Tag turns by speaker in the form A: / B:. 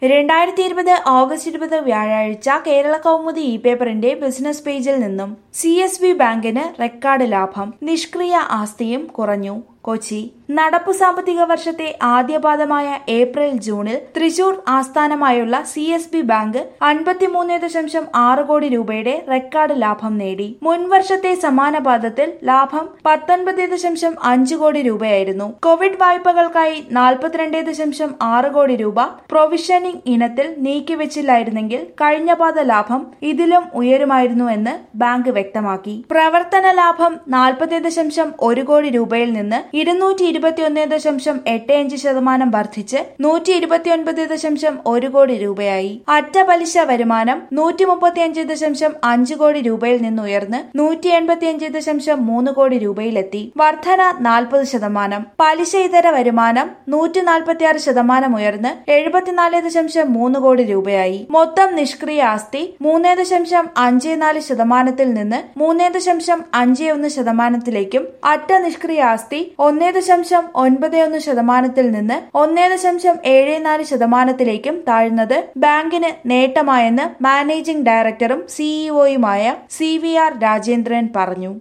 A: രണ്ടായിരത്തി ഇരുപത് ഓഗസ്റ്റ് ഇരുപത് വ്യാഴാഴ്ച കേരള കൗമുദി ഇ പേപ്പറിന്റെ ബിസിനസ് പേജിൽ നിന്നും സി എസ് ബി ബാങ്കിന് റെക്കോർഡ് ലാഭം നിഷ്ക്രിയ ആസ്തിയും കുറഞ്ഞു കൊച്ചി നടപ്പു സാമ്പത്തിക വർഷത്തെ ആദ്യപാദമായ ഏപ്രിൽ ജൂണിൽ തൃശൂർ ആസ്ഥാനമായുള്ള സി എസ് ബി ബാങ്ക് അൻപത്തിമൂന്ന് ദശാംശം ആറ് കോടി രൂപയുടെ റെക്കോർഡ് ലാഭം നേടി മുൻവർഷത്തെ സമാന പാദത്തിൽ ലാഭം പത്തൊൻപത് ദശാംശം അഞ്ച് കോടി രൂപയായിരുന്നു കോവിഡ് വായ്പകൾക്കായി നാൽപ്പത്തിരണ്ട് ദശാംശം ആറ് കോടി രൂപ പ്രൊവിഷനിംഗ് ഇനത്തിൽ നീക്കിവെച്ചില്ലായിരുന്നെങ്കിൽ കഴിഞ്ഞ പാദ ലാഭം ഇതിലും ഉയരുമായിരുന്നു എന്ന് ബാങ്ക് വ്യക്തമാക്കി പ്രവർത്തന ലാഭം നാൽപ്പത് ദശാംശം ഒരു കോടി രൂപയിൽ നിന്ന് ഇരുന്നൂറ്റി ഇരുപത്തിയൊന്ന് ദശാംശം എട്ട് അഞ്ച് ശതമാനം വർദ്ധിച്ച് നൂറ്റി ഇരുപത്തിയൊൻപത് ദശാംശം ഒരു കോടി രൂപയായി അറ്റ പലിശ വരുമാനം നൂറ്റി മുപ്പത്തിയഞ്ച് ദശാംശം അഞ്ച് കോടി രൂപയിൽ നിന്ന് ഉയർന്ന് നൂറ്റി എൺപത്തിയഞ്ച് ദശാംശം മൂന്ന് കോടി രൂപയിലെത്തി വർധന നാൽപ്പത് ശതമാനം പലിശ ഇതര വരുമാനം നൂറ്റി നാൽപ്പത്തിയാറ് ശതമാനം ഉയർന്ന് എഴുപത്തിനാല് ദശാംശം മൂന്ന് കോടി രൂപയായി മൊത്തം നിഷ്ക്രിയ ആസ്തി മൂന്ന് ദശാംശം അഞ്ച് നാല് ശതമാനത്തിൽ നിന്ന് മൂന്ന് ദശാംശം അഞ്ച് ഒന്ന് ശതമാനത്തിലേക്കും അറ്റ നിഷ്ക്രിയ ആസ്തി ഒന്ന് ദശാംശം ഒൻപത് ഒന്ന് ശതമാനത്തിൽ നിന്ന് ഒന്ന് ദശാംശം ഏഴ് നാല് ശതമാനത്തിലേക്കും താഴ്ന്നത് ബാങ്കിന് നേട്ടമായെന്ന് മാനേജിംഗ് ഡയറക്ടറും സിഇഒയുമായ സി വി ആർ രാജേന്ദ്രൻ പറഞ്ഞു